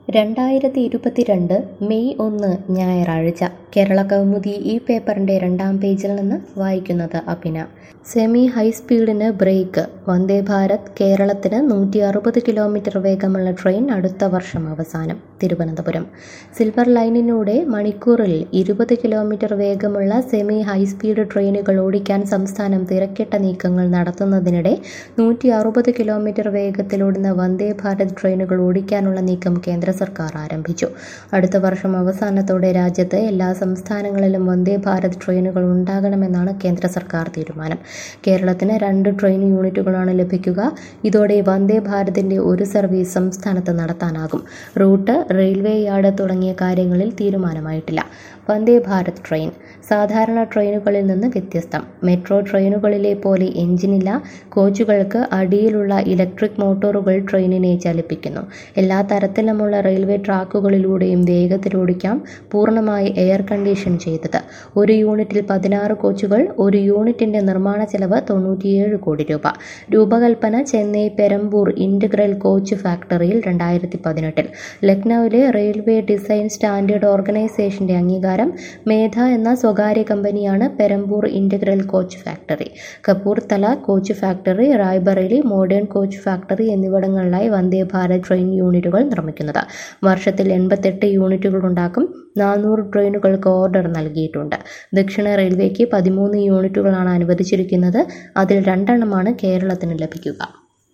രണ്ടായിരത്തി ഇരുപത്തിരണ്ട് മെയ് ഒന്ന് ഞായറാഴ്ച കേരള കൗമുദി ഈ പേപ്പറിൻ്റെ രണ്ടാം പേജിൽ നിന്ന് വായിക്കുന്നത് അഭിന സെമി ഹൈസ്പീഡിന് ബ്രേക്ക് വന്ദേ ഭാരത് കേരളത്തിന് നൂറ്റി അറുപത് കിലോമീറ്റർ വേഗമുള്ള ട്രെയിൻ അടുത്ത വർഷം അവസാനം തിരുവനന്തപുരം സിൽവർ ലൈനിലൂടെ മണിക്കൂറിൽ ഇരുപത് കിലോമീറ്റർ വേഗമുള്ള സെമി ഹൈസ്പീഡ് ട്രെയിനുകൾ ഓടിക്കാൻ സംസ്ഥാനം തിരക്കിട്ട നീക്കങ്ങൾ നടത്തുന്നതിനിടെ നൂറ്റി അറുപത് കിലോമീറ്റർ വേഗത്തിലോടുന്ന വന്ദേ ഭാരത് ട്രെയിനുകൾ ഓടിക്കാനുള്ള നീക്കം കേന്ദ്ര സർക്കാർ ആരംഭിച്ചു അടുത്ത വർഷം അവസാനത്തോടെ രാജ്യത്ത് എല്ലാ സംസ്ഥാനങ്ങളിലും വന്ദേ ഭാരത് ട്രെയിനുകൾ ഉണ്ടാകണമെന്നാണ് കേന്ദ്ര സർക്കാർ തീരുമാനം കേരളത്തിന് രണ്ട് ട്രെയിൻ യൂണിറ്റുകളാണ് ലഭിക്കുക ഇതോടെ വന്ദേ ഭാരതിന്റെ ഒരു സർവീസ് സംസ്ഥാനത്ത് നടത്താനാകും റൂട്ട് റെയിൽവേ യാർഡ് തുടങ്ങിയ കാര്യങ്ങളിൽ തീരുമാനമായിട്ടില്ല വന്ദേ ഭാരത് ട്രെയിൻ സാധാരണ ട്രെയിനുകളിൽ നിന്ന് വ്യത്യസ്തം മെട്രോ ട്രെയിനുകളിലെ പോലെ എഞ്ചിനില്ല കോച്ചുകൾക്ക് അടിയിലുള്ള ഇലക്ട്രിക് മോട്ടോറുകൾ ട്രെയിനിനെ ചലിപ്പിക്കുന്നു എല്ലാ തരത്തിലുമുള്ള റെയിൽവേ ട്രാക്കുകളിലൂടെയും വേഗത്തിലോടിക്കാം പൂർണ്ണമായി എയർ കണ്ടീഷൻ ചെയ്തത് ഒരു യൂണിറ്റിൽ പതിനാറ് കോച്ചുകൾ ഒരു യൂണിറ്റിന്റെ നിർമ്മാണ ചെലവ് തൊണ്ണൂറ്റിയേഴ് കോടി രൂപ രൂപകൽപ്പന ചെന്നൈ പെരമ്പൂർ ഇൻ്റഗ്രൽ കോച്ച് ഫാക്ടറിയിൽ രണ്ടായിരത്തി പതിനെട്ടിൽ ലക്നൌവിലെ റെയിൽവേ ഡിസൈൻ സ്റ്റാൻഡേർഡ് ഓർഗനൈസേഷന്റെ അംഗീകാരം മേധ എന്ന സ്വകാര്യ കമ്പനിയാണ് Perambur integral coach factory Kapurthala coach factory Raebareli modern coach factory എന്നിവിടങ്ങളിലായി വന്ദേ ഭാരത് ട്രെയിൻ യൂണിറ്റുകൾ നിർമ്മിക്കുന്നത് വർഷത്തിൽ എൺപത്തെട്ട് യൂണിറ്റുകൾ ഉണ്ടാക്കും നാനൂറ് ട്രെയിനുകൾക്ക് ഓർഡർ നൽകിയിട്ടുണ്ട് ദക്ഷിണ റെയിൽവേക്ക് പതിമൂന്ന് യൂണിറ്റുകളാണ് അനുവദിച്ചിരിക്കുന്നത് അതിൽ രണ്ടെണ്ണമാണ് കേരളത്തിന് ലഭിക്കുക